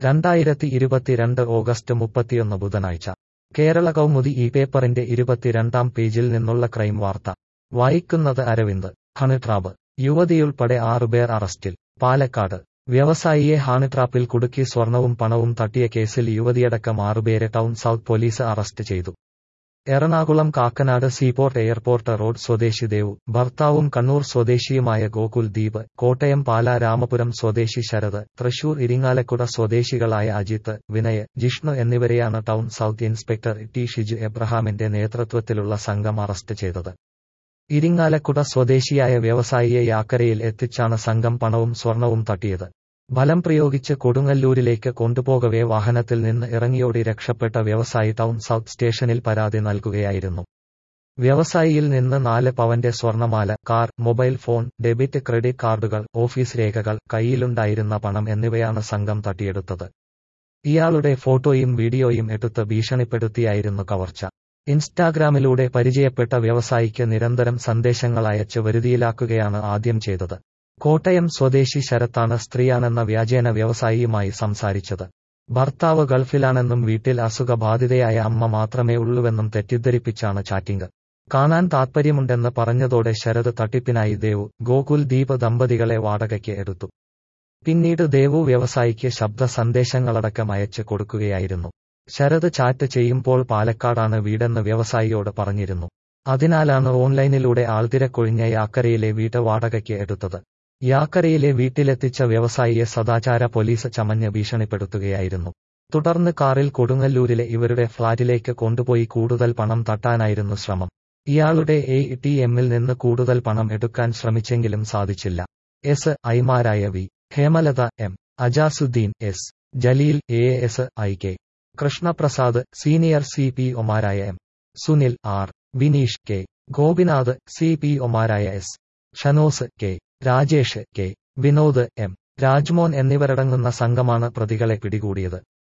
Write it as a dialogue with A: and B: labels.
A: രണ്ടായിരത്തി ഇരുപത്തിരണ്ട് ഓഗസ്റ്റ് മുപ്പത്തിയൊന്ന് ബുധനാഴ്ച കേരള കൗമുദി ഈ പേപ്പറിന്റെ ഇരുപത്തിരണ്ടാം പേജിൽ നിന്നുള്ള ക്രൈം വാർത്ത വായിക്കുന്നത് അരവിന്ദ് ഹണിട്രാപ്പ് യുവതിയുൾപ്പെടെ ആറുപേർ അറസ്റ്റിൽ പാലക്കാട് വ്യവസായിയെ ഹാണിട്രാപ്പിൽ കുടുക്കി സ്വർണവും പണവും തട്ടിയ കേസിൽ യുവതിയടക്കം ആറുപേരെ ടൗൺ സൗത്ത് പോലീസ് അറസ്റ്റ് ചെയ്തു Ernakulam Kakkanad seaport airport road സ്വദേശി ദേവു ഭർത്താവും കണ്ണൂർ സ്വദേശിയുമായ ഗോകുൽ ദീപ് കോട്ടയം പാലാ രാമപുരം സ്വദേശി ശരത് തൃശൂർ ഇരിങ്ങാലക്കുട സ്വദേശികളായ അജിത്ത് വിനയ് ജിഷ്ണു എന്നിവരെയാണ് town south inspector T Shiju എബ്രഹാമിന്റെ നേതൃത്വത്തിലുള്ള സംഘം അറസ്റ്റ് ചെയ്തത് ഇരിങ്ങാലക്കുട സ്വദേശിയായ വ്യവസായിയെ യാക്കരയിൽ എത്തിച്ചാണ് സംഘം പണവും സ്വർണവും തട്ടിയത് ബലം പ്രയോഗിച്ച് കൊടുങ്ങല്ലൂരിലേക്ക് കൊണ്ടുപോകവേ വാഹനത്തിൽ നിന്ന് ഇറങ്ങിയോടി രക്ഷപ്പെട്ട വ്യവസായി ടൗൺ സൗത്ത് സ്റ്റേഷനിൽ പരാതി നൽകുകയായിരുന്നു വ്യവസായിയിൽ നിന്ന് നാല് പവന്റെ സ്വർണമാല car mobile phone debit credit കാർഡുകൾ ഓഫീസ് രേഖകൾ കയ്യിലുണ്ടായിരുന്ന പണം എന്നിവയാണ് സംഘം തട്ടിയെടുത്തത് ഇയാളുടെ ഫോട്ടോയും വീഡിയോയും എടുത്ത് ഭീഷണിപ്പെടുത്തിയായിരുന്നു കവർച്ച ഇൻസ്റ്റാഗ്രാമിലൂടെ പരിചയപ്പെട്ട വ്യവസായിക്ക് നിരന്തരം സന്ദേശങ്ങൾ അയച്ച് വരുതിയിലാക്കുകയാണ് ആദ്യം ചെയ്തത് കോട്ടയം സ്വദേശി ശരത്താണ് സ്ത്രീയാണെന്ന വ്യാജേന വ്യവസായിയുമായി സംസാരിച്ചത് ഭർത്താവ് ഗൾഫിലാണെന്നും വീട്ടിൽ അസുഖബാധിതയായ അമ്മ മാത്രമേ ഉള്ളുവെന്നും തെറ്റിദ്ധരിപ്പിച്ചാണ് ചാറ്റിംഗ് കാണാൻ താത്പര്യമുണ്ടെന്ന് പറഞ്ഞതോടെ ശരത് തട്ടിപ്പിനായി ദേവു ഗോകുൽ ദീപ് ദമ്പതികളെ വാടകയ്ക്ക് എടുത്തു പിന്നീട് ദേവു വ്യവസായിക്ക് ശബ്ദ സന്ദേശങ്ങളടക്കം അയച്ചു കൊടുക്കുകയായിരുന്നു ശരത് ചാറ്റ് ചെയ്യുമ്പോൾ പാലക്കാടാണ് വീടെന്ന് വ്യവസായിയോട് പറഞ്ഞിരുന്നു അതിനാലാണ് ഓൺലൈനിലൂടെ ആൾത്തിരക്കൊഴിഞ്ഞ യാക്കരയിലെ വീട്ട് വാടകയ്ക്ക് എടുത്തത് യാക്കരയിലെ വീട്ടിലെത്തിച്ച വ്യവസായിയെ സദാചാര പോലീസ് ചമഞ്ഞ് ഭീഷണിപ്പെടുത്തുകയായിരുന്നു തുടർന്ന് കാറിൽ കൊടുങ്ങല്ലൂരിലെ ഇവരുടെ ഫ്ളാറ്റിലേക്ക് കൊണ്ടുപോയി കൂടുതൽ പണം തട്ടാനായിരുന്നു ശ്രമം ഇയാളുടെ എ ടി എമ്മിൽ നിന്ന് കൂടുതൽ പണം എടുക്കാൻ ശ്രമിച്ചെങ്കിലും സാധിച്ചില്ല എസ് ഐമാരായ V Hemalatha M Ajasuddin S Jaleel A S I K Krishnaprasad senior C P ഒമാരായ M Sunil R Vineesh K Gopinath C P ഒമാരായ S Shanos K Rajesh K Vinod M Rajmon എന്നിവരടങ്ങുന്ന സംഘമാണ് പ്രതികളെ പിടികൂടിയത്